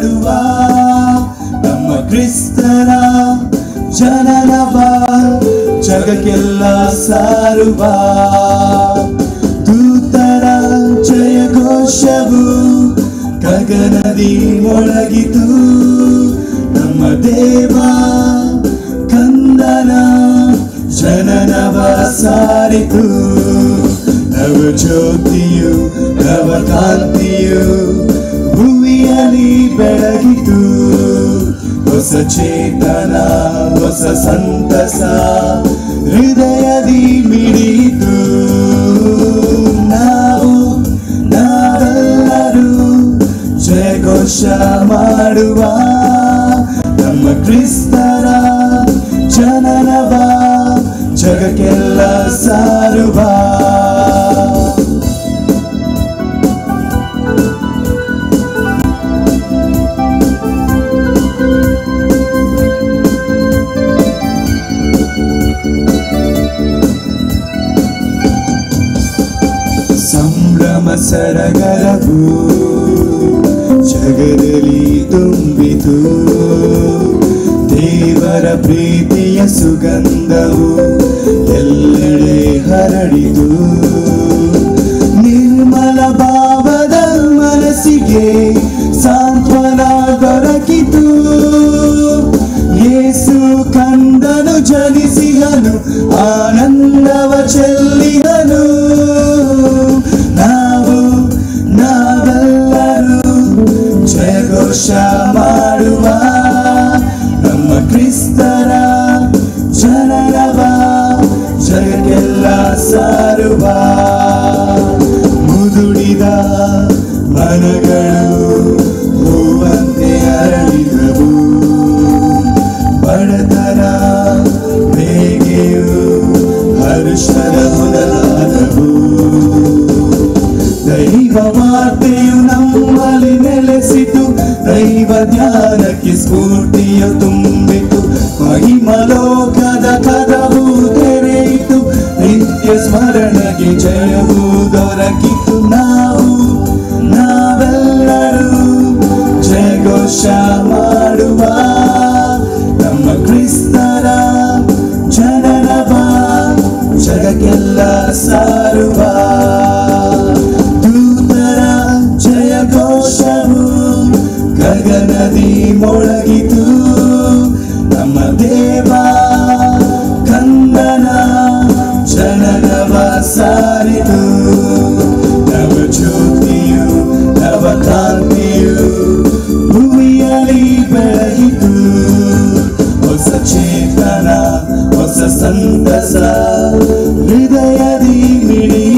ಮಾಡುವ ನಮ್ಮ ಕ್ರಿಸ್ತರ ಜನನವ ಜಗಕ್ಕೆಲ್ಲ ಸಾರುವ ದೂತರ ಜಯ ಘೋಷವು ಗಗನದಿ ಮೊಳಗಿತು ನಮ್ಮ ದೇವ ಕಂದನ ಜನನವ ಸಾರಿತು ನವ ಜ್ಯೋತಿಯು ನವ ಕಾಂತಿಯು ಭೂಮಿಯಲ್ಲಿ ಬೆಳಗಿತು ಹೊಸ ಚೇತನ ಹೊಸ ಸಂತಸ ಹೃದಯದಿ ಮಿಡಿಯಿತು ನಾವು ನಾವೆಲ್ಲರೂ ಜಯಘೋಷ ಮಾಡುವ ನಮ್ಮ ಕ್ರಿಸ್ತರ ಜನನವ ಜಗಕ್ಕೆಲ್ಲ ಸಾರುವ ಸಂಭ್ರಮ ಸರಗರವು ಜಗದಲ್ಲಿ ತುಂಬಿತು ದೇವರ ಪ್ರೀತಿಯ ಸುಗಂಧವು ಎಲ್ಲೆಡೆ ಹರಡಿತು ನಿರ್ಮಲ ಭಾವದ ಮನಸ್ಸಿಗೆ ಸಾಂತ್ವನ ದೊರಕಿತು ಯೇಸು ಕಂದನು ಜನಿಸಿದನು ಆನಂದವ ಚೆಲ್ಲಿದನು ನಾವು ನಾವೆಲ್ಲರೂ ಜಯಘೋಷ ಮಾಡುವ ನಮ್ಮ ಕ್ರಿಸ್ತರ ಜನರವ ಜಗಕ್ಕೆಲ್ಲ ಸಾರುವ ಮುದುಡಿದ ಮನಗಳು ಹೂವಂತೆ ಅರಳಿದವು ಬಡತನ ಬೇಗೆಯು ಹರುಷದ ಮೊದಲಾದವು ದೈವ ವಾರ್ತೆಯು ನಮ್ಮಲ್ಲಿ ನೆಲೆಸಿತು ದೈವ ಧ್ಯಾನಕ್ಕೆ ಸ್ಫೂರ್ತಿಯು ತುಂಬಿತು ಮಹಿಮಲೋಕದ ಕದವು ತೆರೆಯಿತು ನಿತ್ಯ ಸ್ಮರಣೆಗೆ ಜಯವು ದೊರಕಿತು ನಾವು ನಾವೆಲ್ಲರೂ ಜಯಘೋಷ ಮಾಡುವ ನಮ್ಮ ಕ್ರಿಸ್ತರ ಜನನವ ಜಗಕ್ಕೆಲ್ಲ ಸಾರುವ ದೂತರ ಜಯ ಘೋಷವು ಗಗನದಿ ಮೊಳಗಿತು ನಮ್ಮ ದೇವ ಕಂದನ ಜನನವ ಸಾರಿತು ನವ ಜ್ಯೋತಿಯು ನವ ಕಾಂತಿಯು ಭೂಮಿಯಲ್ಲಿ ಬೆಳಗಿತು ಹೊಸ ಚೇತನ ಹೊಸ ಸಂತಸ ಹೃದಯದಿ ಮಿಡಿಯಿತು